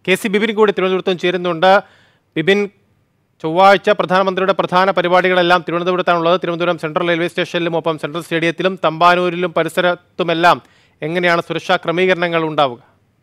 K C Bibin കൂടി തിരുവനന്തപുരത്തും ചേരുന്നുണ്ട് ബിബിൻ ചൊവ്വാഴ്ച പ്രധാനമന്ത്രിയുടെ പ്രധാന പരിപാടികളെല്ലാം തിരുവനന്തപുരത്താണുള്ളത് തിരുവനന്തപുരം സെൻട്രൽ റെയിൽവേ സ്റ്റേഷനിലും ഒപ്പം സെൻട്രൽ സ്റ്റേഡിയത്തിലും തമ്പാനൂരിലും പരിസരത്തുമെല്ലാം എങ്ങനെയാണ് സുരക്ഷാ ക്രമീകരണങ്ങൾ ഉണ്ടാവുക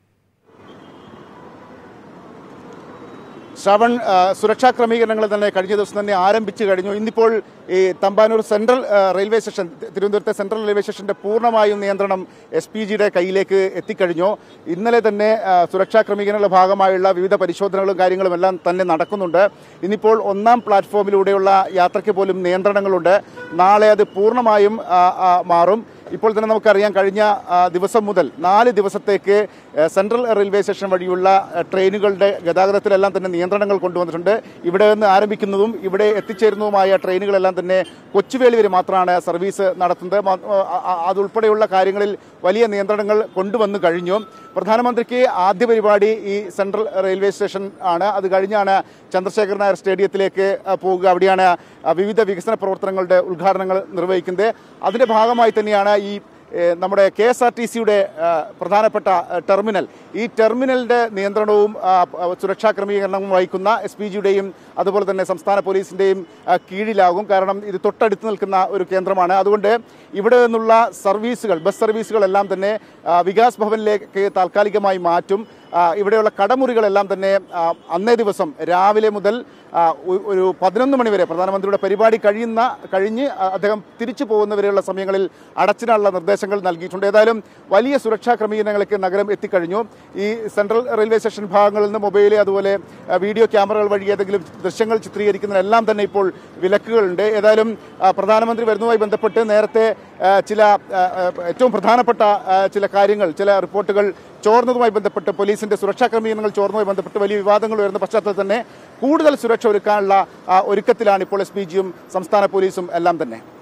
ശ്രവൺ ആ, സുരക്ഷാ ക്രമീകരണങ്ങൾ തന്നെ കഴിഞ്ഞ ദിവസം തന്നെ ആരംഭിച്ചു കഴിഞ്ഞു ഇന്നിപ്പോൾ ഈ തമ്പാനൂർ സെൻട്രൽ ആ, റെയിൽവേ സ്റ്റേഷൻ തിരുവനന്തപുരത്തെ സെൻട്രൽ റെയിൽവേ സ്റ്റേഷന്റെ പൂർണ്ണമായും നിയന്ത്രണം എസ് പി ജിയുടെ കയ്യിലേക്ക് എത്തിക്കഴിഞ്ഞു ഇന്നലെ തന്നെ ആ, സുരക്ഷാ ക്രമീകരണങ്ങളുടെ ഭാഗമായുള്ള വിവിധ പരിശോധനകളും കാര്യങ്ങളും എല്ലാം തന്നെ നടക്കുന്നുണ്ട് ഇന്നിപ്പോൾ ഒന്നാം പ്ലാറ്റ്ഫോമിലൂടെയുള്ള യാത്രയ്ക്ക് പോലും നിയന്ത്രണങ്ങളുണ്ട് നാളെ അത് പൂർണ്ണമായും ആ, ആ, മാറും ഇപ്പോൾ തന്നെ നമുക്കറിയാം കഴിഞ്ഞ ആ, ദിവസം മുതൽ നാല് ദിവസത്തേക്ക് ആ, സെൻട്രൽ റെയിൽവേ സ്റ്റേഷൻ വഴിയുള്ള ആ, ട്രെയിനുകളുടെ ഗതാഗതത്തിലെല്ലാം തന്നെ നിയന്ത്രണങ്ങൾ കൊണ്ടുവന്നിട്ടുണ്ട് ഇവിടെ നിന്ന് ആരംഭിക്കുന്നതും ഇവിടെ എത്തിച്ചേരുന്നതുമായ ട്രെയിനുകളെല്ലാം തന്നെ കൊച്ചുവേളി വരെ മാത്രമാണ് സർവീസ് നടത്തുന്നത് മാ- ആ, ആ, അതുൾപ്പെടെയുള്ള കാര്യങ്ങളിൽ വലിയ നിയന്ത്രണങ്ങൾ കൊണ്ടുവന്നു കഴിഞ്ഞു പ്രധാനമന്ത്രിക്ക് ആദ്യ പരിപാടി ഈ സെൻട്രൽ റെയിൽവേ സ്റ്റേഷൻ ആണ് അത് കഴിഞ്ഞാണ് ചന്ദ്രശേഖർ നായർ സ്റ്റേഡിയത്തിലേക്ക് ആ, പോവുക അവിടെയാണ് ആ, വിവിധ വികസന പ്രവർത്തനങ്ങളുടെ ഉദ്ഘാടനങ്ങൾ നിർവഹിക്കുന്നത് അതിന്റെ ഭാഗമായി തന്നെയാണ് ഈ ഏ, നമ്മുടെ കെ എസ് ആർ ടി സിയുടെ പ്രധാനപ്പെട്ട ആ, ടെർമിനൽ ഈ ടെർമിനലിന്റെ നിയന്ത്രണവും ആ, ആ, സുരക്ഷാ ക്രമീകരണവും വഹിക്കുന്ന എസ് പി ജിയുടെയും അതുപോലെ തന്നെ സംസ്ഥാന പോലീസിന്റെയും ആ, കീഴിലാകും കാരണം ഇത് തൊട്ടടുത്ത് നിൽക്കുന്ന ഒരു കേന്ദ്രമാണ് അതുകൊണ്ട് ഇവിടെ നിന്നുള്ള സർവീസുകൾ ബസ് സർവീസുകളെല്ലാം തന്നെ ആ, വികാസ് ഭവനിലേക്ക് താൽക്കാലികമായി മാറ്റും ആ, ഇവിടെയുള്ള കടമുറികളെല്ലാം തന്നെ ആ, അന്നേ ദിവസം രാവിലെ മുതൽ ആ, ഒ- ഒരു പതിനൊന്ന് മണിവരെ പ്രധാനമന്ത്രിയുടെ പരിപാടി കഴിയുന്ന കഴിഞ്ഞ് ആ, അദ്ദേഹം തിരിച്ചു പോകുന്നവരെയുള്ള സമയങ്ങളിൽ അടച്ചിടാനുള്ള നിർദ്ദേശങ്ങൾ നൽകിയിട്ടുണ്ട് ഏതായാലും വലിയ സുരക്ഷാ ക്രമീകരണങ്ങൾക്ക് നഗരം എത്തിക്കഴിഞ്ഞു ഈ സെൻട്രൽ റെയിൽവേ സ്റ്റേഷൻ ഭാഗങ്ങളിൽ നിന്ന് മൊബൈൽ അതുപോലെ ആ, വീഡിയോ ക്യാമറകൾ വഴി ഏതെങ്കിലും ദൃശ്യങ്ങൾ ചിത്രീകരിക്കുന്നതിനെല്ലാം തന്നെ ഇപ്പോൾ വിലക്കുകളുണ്ട് ഏതായാലും ആ, പ്രധാനമന്ത്രി വരുന്നതുമായി ബന്ധപ്പെട്ട് നേരത്തെ ആ, ചില ആ, ആ, ഏറ്റവും പ്രധാനപ്പെട്ട ആ, ചില കാര്യങ്ങൾ ചില റിപ്പോർട്ടുകൾ ചോർന്നതുമായി ബന്ധപ്പെട്ട് പോലീസിന്റെ സുരക്ഷാ ക്രമീകരണങ്ങൾ ചോർന്നതുമായി ബന്ധപ്പെട്ട് വലിയ വിവാദങ്ങൾ ഉയർന്ന പശ്ചാത്തലത്തിൽ തന്നെ കൂടുതൽ സുരക്ഷ ഒരുക്കാനുള്ള ആ, ഒരുക്കത്തിലാണ് ഇപ്പോൾ എസ് പി ജിയും സംസ്ഥാന പോലീസും എല്ലാം തന്നെ